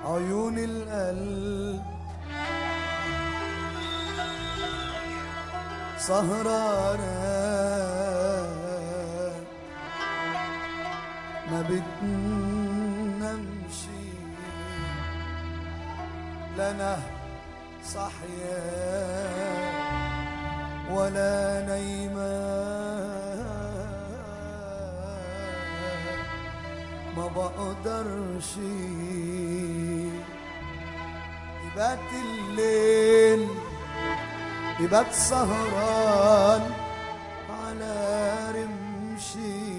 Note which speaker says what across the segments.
Speaker 1: عيون القلب سهرانة ما بتنامش لنا صحيا ولا نايمة ما بقدرش يبات الليل يبات سهران على رمشي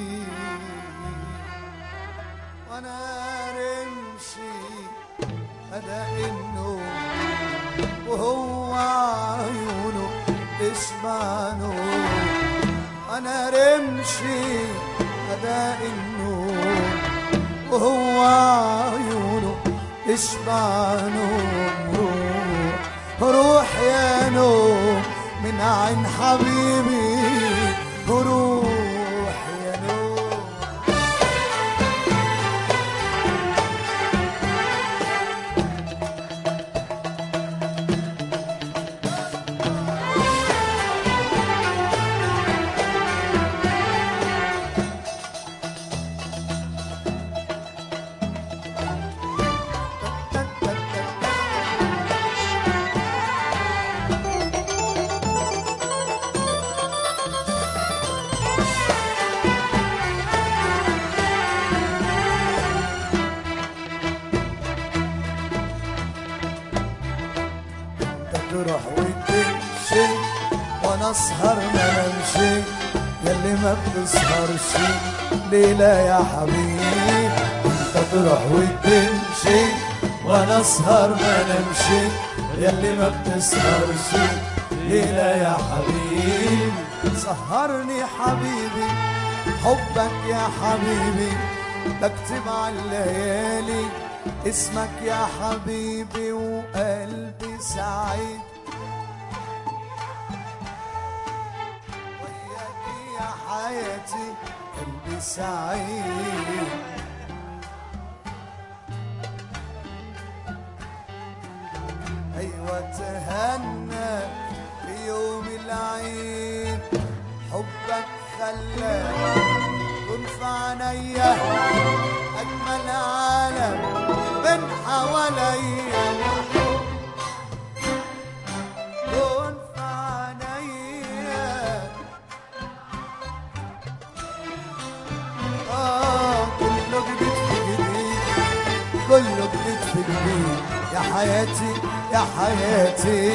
Speaker 1: وانا رمشي أداء النوم وهو عيونه اسمع نور انا رمشي أداء النور وهو عيونه اشبع نوم روح روح يا نوم من عين حبيبي روح يا نوم تروح وتمشي وانا اسهر ما نمشي ياللي ما بتسهرش ليلة يا حبيبي انت تروح وتمشي وانا اسهر ما نمشي ياللي ما بتسهرش ليلة يا حبيبي سهرني حبيبي حبك يا حبيبي بكتب على الليالي اسمك يا حبيبي وقلبي سعيد وياك يا حياتي قلبي سعيد ايوه تهنى في يوم العيد حبك خلاك كن في عينيا اجمل عالم من حواليا كن في عينيا اه كله جديد في جديد كله جديد في جديد يا حياتي يا حياتي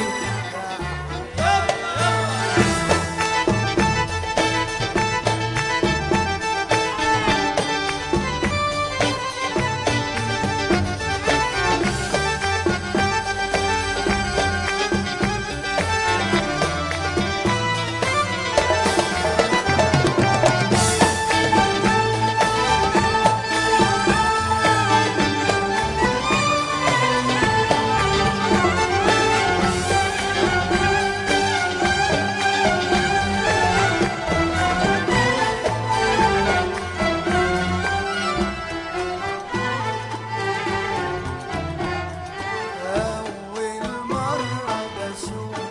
Speaker 1: أول مرة بشوف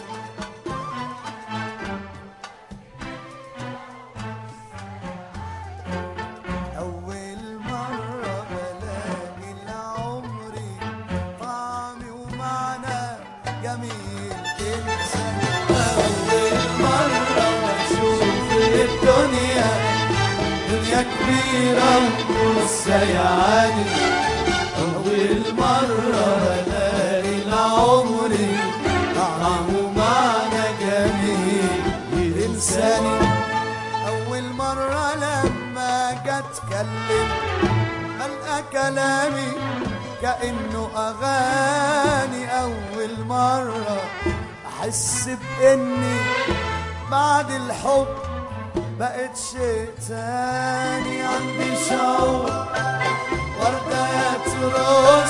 Speaker 1: أول مرة بلاقي لعمري طعمي ومعنى جميل إنسان أول مرة بشوف الدنيا دنيا كبيرة وسيعاني أول مرة بلاقي لعمري طعم ومعنى جميل إنساني أول مرة لما جت أتكلم ألقى كلامي كأنه أغاني أول مرة أحس بإني بعد الحب بقت شيء تاني عندي شوق وردة ترص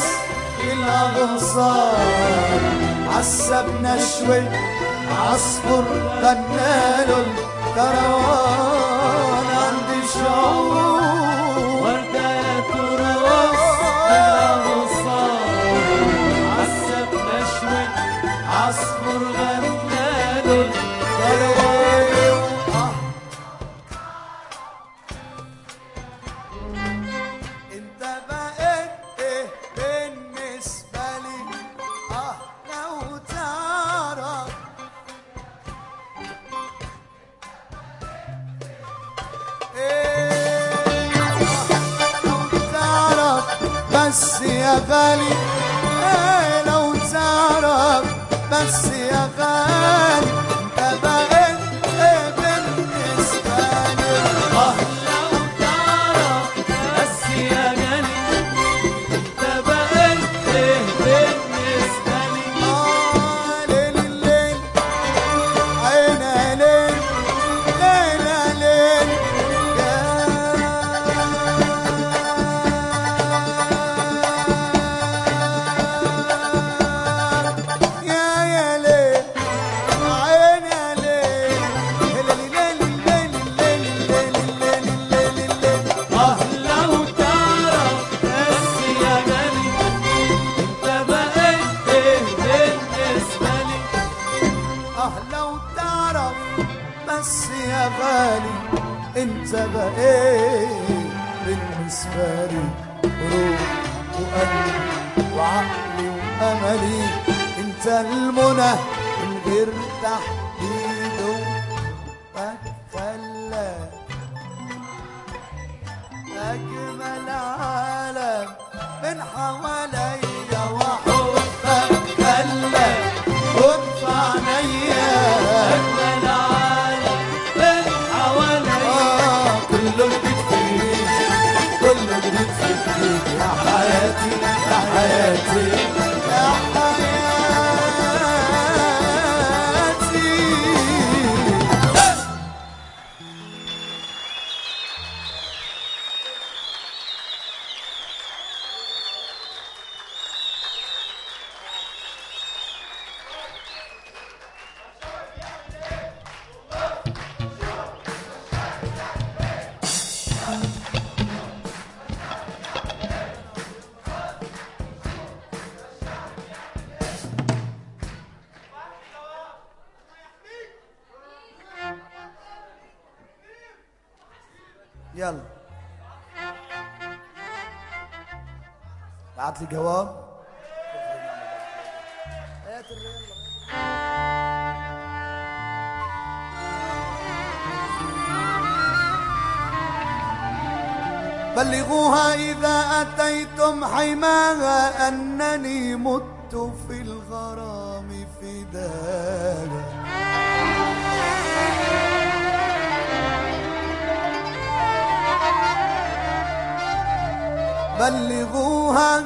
Speaker 1: الأغصان عسب نشوي عصفر غناله الكروان عندي شوق
Speaker 2: وردة ترقص بالأغصان
Speaker 1: يا غالي إيه لو تعرف بس يا غالي انت بقيت ايه بالنسبة لي
Speaker 2: آه لو تعرف بس يا غالي انت بقيت ايه بالنسبة لي
Speaker 1: آه ليل الليل عينا ليل ليلة ليل يا يا ليل عينا ليل ليل ليل ليل ليل ليل ليل ليل
Speaker 2: آه لو تعرف بس يا غالي انت بقيت ايه بالنسبة لي
Speaker 1: اه لو تعرف بس يا غالي انت بقيت بالنسبة لي روح وقلبي وعقلي واملي انت المنى من غير تحديد وخلى اجمل عالم من حواليا وحبك خلى وقف عينيا
Speaker 2: أجمل عالم من حواليا
Speaker 1: آه كله جديد في جديد كله جديد في جديد يا حياتي يا حياتي يا حياتي يلا بعت لي جواب بلغوها إذا أتيتم حماها أنني مت في الغرام فداها بلغوها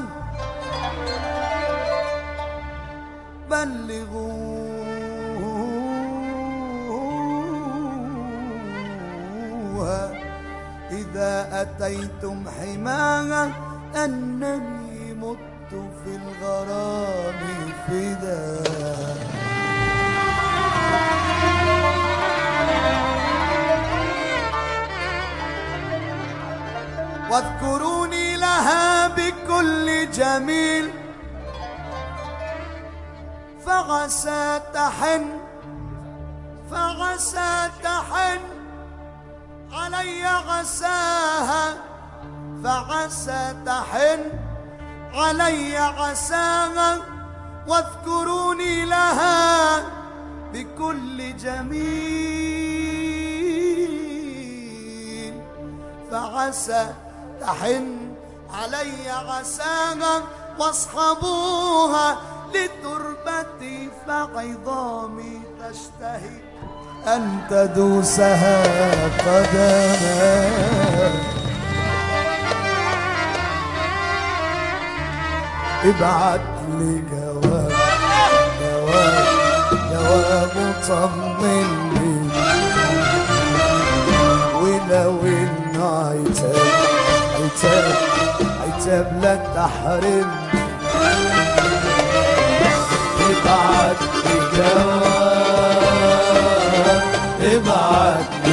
Speaker 1: بلغوها إذا أتيتم حماها أنني مت في الغرام فداها واذكروني لها بكل جميل فعسى تحن فعسى تحن علي عساها فعسى تحن علي عساها واذكروني لها بكل جميل فعسى تحن علي عساها واصحبوها لتربتي فعظامي تشتهي أن تدوسها قدماها ابعت لي جواب جواب جواب طمني ولو انه عتاب عتاب عتاب لا تحرمني ابعت لي جواب ابعت لي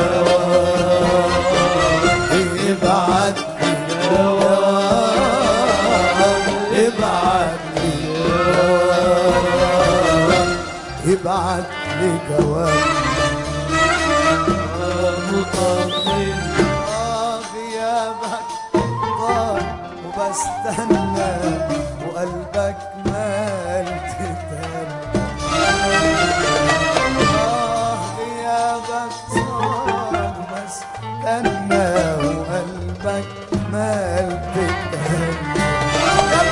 Speaker 1: جواب ابعت لي جواب ابعت لي جواب ابعت لي جواب
Speaker 2: مطمن
Speaker 1: آه غيابك طال وبستنى وقلبك مال تتهنى آه غيابك طال وبستنى وقلبك مال تتهنى يا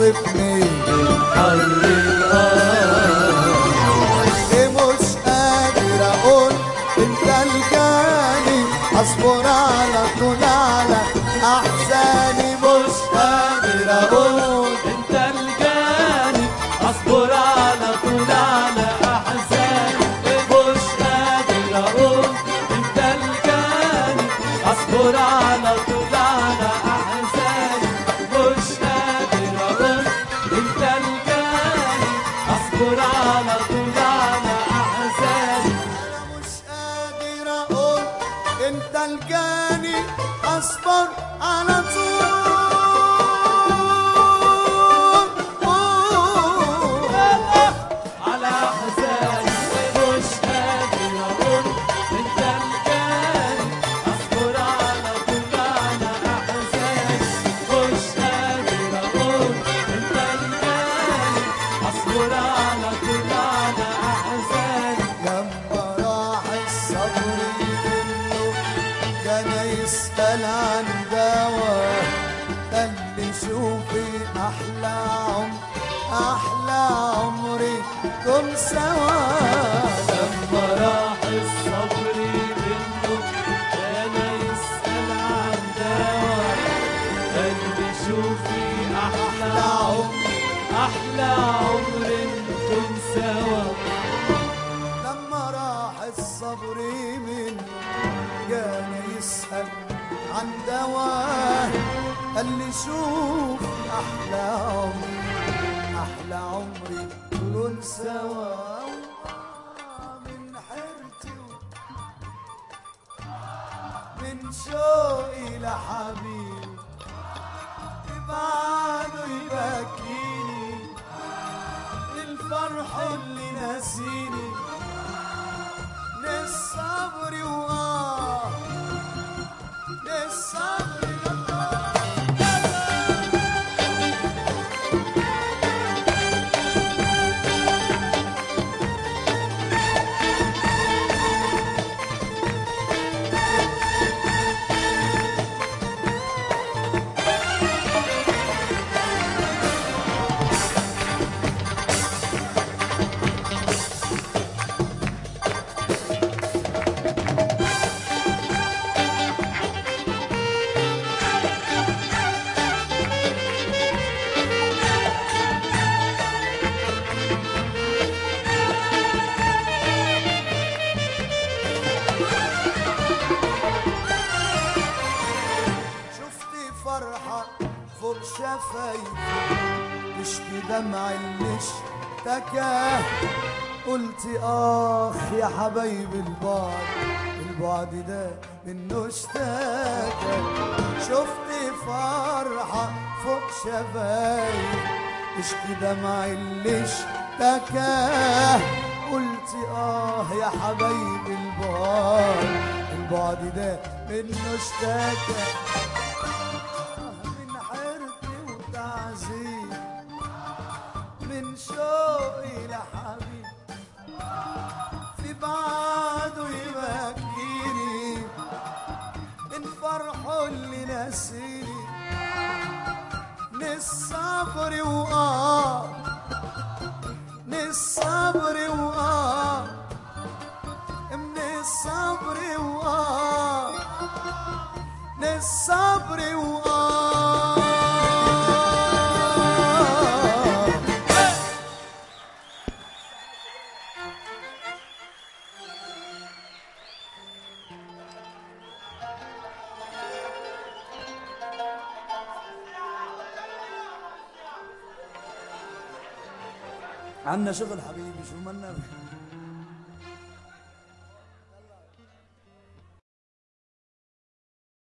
Speaker 1: توصفني
Speaker 2: حر الأرض
Speaker 1: إيه مش قادر اقول انت الجاني اصبر على طول على احزاني مش قادر اقول
Speaker 2: انت الجاني اصبر على طول على احزاني مش قادر اقول انت الجاني اصبر على طول على احزاني مش قادر اقول انت الجاني اصبر على طول على احزاني
Speaker 1: انا مش قادر اقول انت الجاني اصبر على طول
Speaker 2: على احزاني مش قادر اقول انت الجاني اصبر على طول على احزاني مش قادر اقول انت الجاني اصبر على طول على احزاني
Speaker 1: لما راح الصبر منه كان يسأل عن دواء قال لي شوفي أحلى عمر أحلى عمري كن سوا
Speaker 2: لما راح الصبر منه كان يسأل عن دواء قال لي شوفي أحلى عمر أحلى عمر انتم سوا
Speaker 1: لما راح الصبر منه كان يسأل عن دواء قال لي شوف أحلى عمري أحلى عمري كن سوا من حيرتي من شوقي لحبيبي بعده يبكيني الفرح اللي ناسيني للصبر وآه للصبر وآه شفتي فرحة فوق شفايفي تشكي دمع اللي اشتكى قلتي آخ يا حبايبي البعد البعد ده منه اشتكى شفتي فرحة فوق شفايفي تشكي دمع اللي اشتكى قلتي آه يا حبايبي البعد البعد ده منه اشتكى من حيرتي وتعذيب من شوقي لحبيب في بعده يبكيني من فرحه اللي ناسيني من الصبر وآه من الصبر وآه من الصبر وآه من الصبر وآه عنا شغل حبيبي شو منا